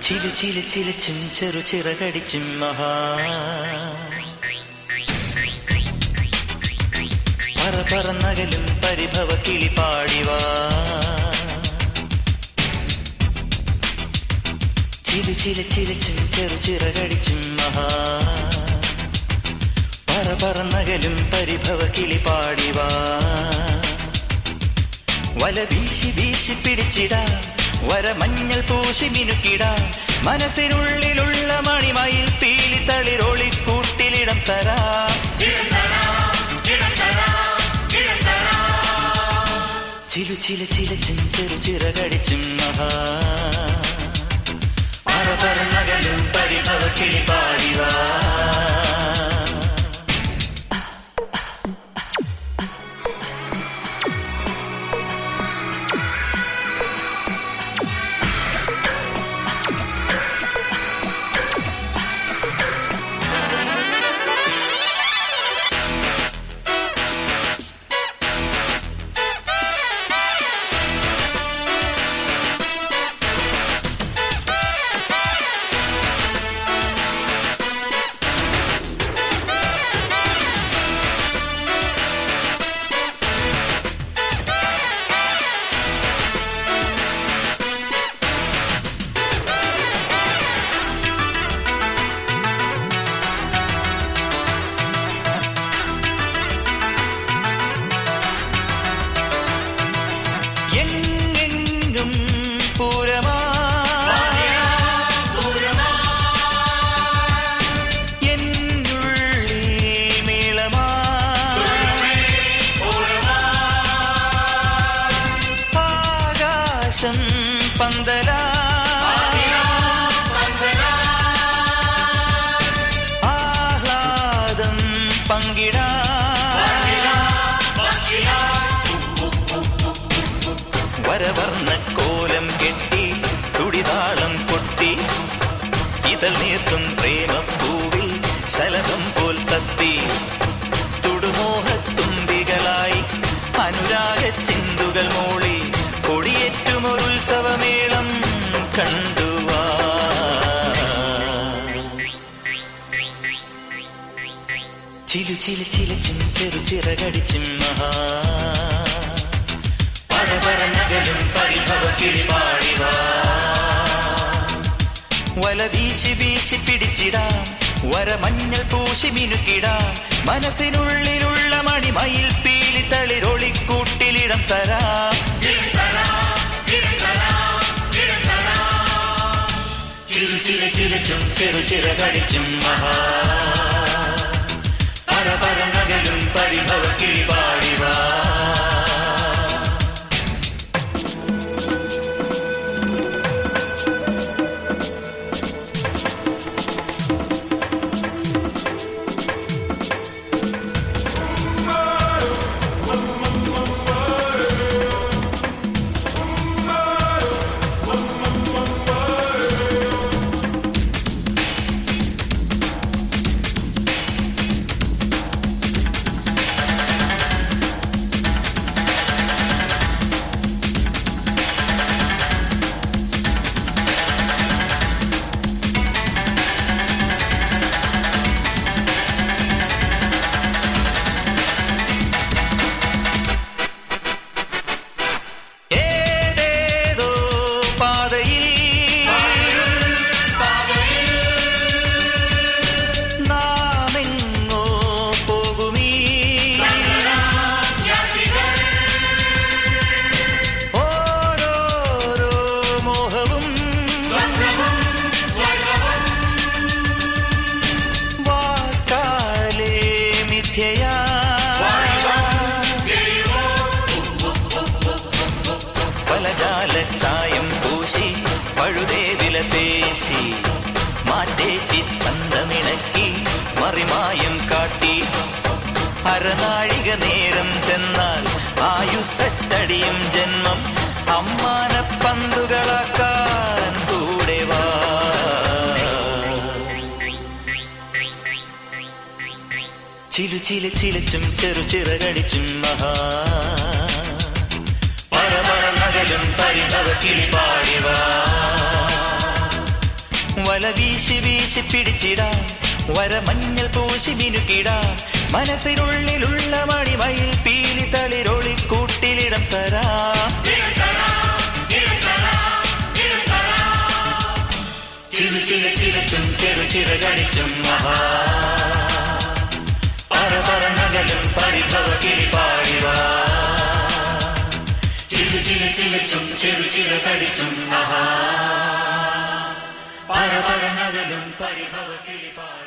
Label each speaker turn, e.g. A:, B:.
A: ചിലു ചില ചിലച്ചും ചെറു ചിറകടിച്ചും മഹാ പറ പറന്നകലും പരിഭവ കിളി പാടിവാ ചിലു ചില ചിലച്ചും ചെറു ചിറകടിച്ചും മഹാ പറ പറന്നകലും പരിഭവ കിളി പാടിവാ വല വീശി വീശി പിടിച്ചിടാ വര മഞ്ഞൾ പൂശി മിനുക്കിടാ മനസ്സിനുള്ളിലുള്ള മണിമയിൽ പീലി തളിരൊളി കൂട്ടിലിടം തരാ ചിലു ചില ചിലച്ചും ചെറു ചിറകടിച്ചും മഹാ പറ പറന്നകലും പരിഭവ കിളി പാടിവാ എങ്ങെങ്ങും പൂരമാ എന്നുള്ളിൽ മേളമാ ആകാശം പന്തലാ ആഹ്ലാദം പങ്കിടാ വരവർണ്ണ കോലം കെട്ടി തുടിതാളം കൊട്ടി ഇതൾ നീർത്തും പ്രേമപ്പൂവിൽ ശലഭം പോൽ തത്തി തുടുമോഹത്തുമ്പികളായി അനുരാഗ ചിന്തുകൾ മൂളി കൊടിയേറ്റുമൊരുത്സവമേളം കണ്ടുവാ ചിലു ചില ചിലച്ചും ചെറു ചിറകടിച്ചും മഹാ പരപരനകലും പരിഭവ കിളി പാടിവാ വല വീശി വീശി പിടിച്ചിടാം വര മഞ്ഞൾ പൂശി മിനുക്കിടാം മനസ്സിനുള്ളിലുള്ള മണിമയിൽ പീലി തളിരൊളിക്കൂട്ടിലിടം തരാം ചിരു ചില ചിലച്ചും ചെറു ചിറ കടിച്ചും മഹാ പര പരനകലും പരിഭവ കിളി പാടിവാ ഏതേതോ പാതയിൽ നാമെങ്ങോ പോകുമീ ഓരോരോ മോഹവും വാക്കാലേ മിഥ്യയാ പലജാല ചായം പൂശി പഴുതേ വില പേശി മാറ്റേറ്റി ചന്തമിണക്കി മറിമായം കാട്ടി അരനാഴിക നേരം ചെന്നാൽ ആയുസത്തടിയും ജന്മം അമ്മാന പന്തുകളാക്കാൻ കൂടെ വാ ചിലു ചില ചിലച്ചും ചെറു ചിറകടിച്ചും മഹാ പരമറ നകലും പരിഭവ കിളി പാടിവാ
B: വല വീശി വീശി പിടിച്ചിടാം വരമഞ്ഞൾ പൂശി മിനുക്കിടാം മനസ്സിനുള്ളിലുള്ള മണിമയിൽ പീലി തളിരൊളി കൂട്ടിലിടം തരാം
A: ചില ചില ചിലച്ചും ചെറു ചിറകടിച്ചും മഹാ പറ പറന്നകലും പരിഭവ കിളിപാടിവാ ചില ചില ചിലച്ചും ചെറു ചിറകടിച്ചും മഹാ പറ പറന്നകലും പരിഭവ കിളിപാടി